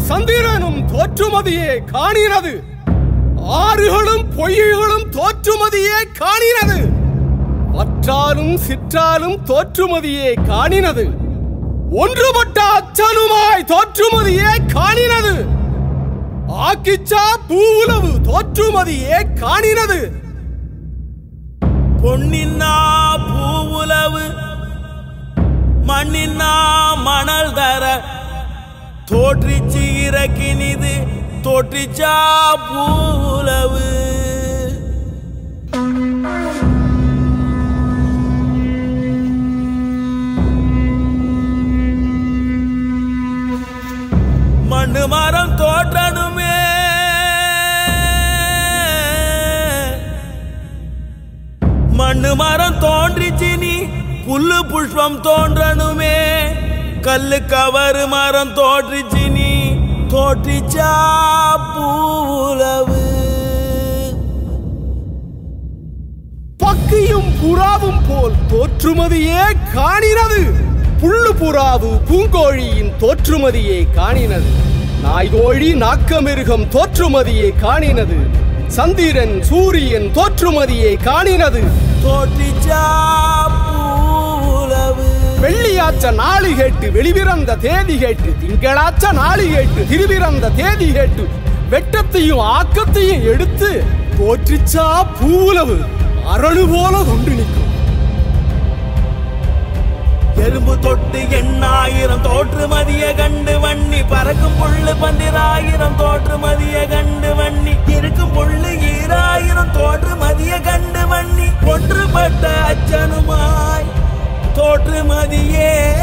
சந்திரனும் தோற்றுமதியே காணினது ஆறுகளும் பொய்களும் தோற்றுமதியே காணினது வற்றாலும் சிற்றாலும் தோற்றுமதியே காணினது ஒன்றுபட்ட அச்சனுமாய் தோற்றுமதியே காணினது ஆக்கிச்சா பூவுலவு தோற்றுமதியே காணினது பொன்னின்னா பூவுலவு மண்ணின்னா மணல் தர தோற்றிச்சு இறக்கினிது தோற்றிச்சா பூவுலவு மண்ணு மரம் தோற்றணுமே மண்ணு மரம் தோன்றிச்சு நீ புல்லு புஷ்பம் தோன்றணுமே கல்லு கவரு மரம் தோன்றிச்சு நீ தோற்றிச்சா பூவுலவு பக்கியும் புறாவும் போல் தோற்றுமதியே காணினது புல்லு புறாவு பூங்கோழியின் தோற்றுமதியே காணினது நாய்கோழி நாக்கமிருகம் தோற்றுமதியே காணினது சந்திரன் சூரியன் தோற்றுமதியே காணினது தோற்றிச்சா பூவுலவு வெள்ளியாச்ச நாளு கேட்டு வெளிபிறந்த தேதி கேட்டு திங்களாச்ச நாளு கேட்டு திருபிறந்த தேதி கேட்டு வெட்டத்தையும் ஆக்கத்தையும் எடுத்து தோற்றிச்சா பூவுலவு அரளு போல கொண்டு நிற்கும் எறும்பு தொட்டு எண்ணாயிரம் தோற்று மதிய கண்டு வண்ணி பறக்கும் புல்லு பன்னிராயிரம் தோற்று மதிய கண்டு வண்ணி இருக்கும் புல்லு ஈராயிரம் தோற்று மதிய கண்டு வண்ணி ஒன்றுபட்ட அச்சனுமாய் தோற்று மதியே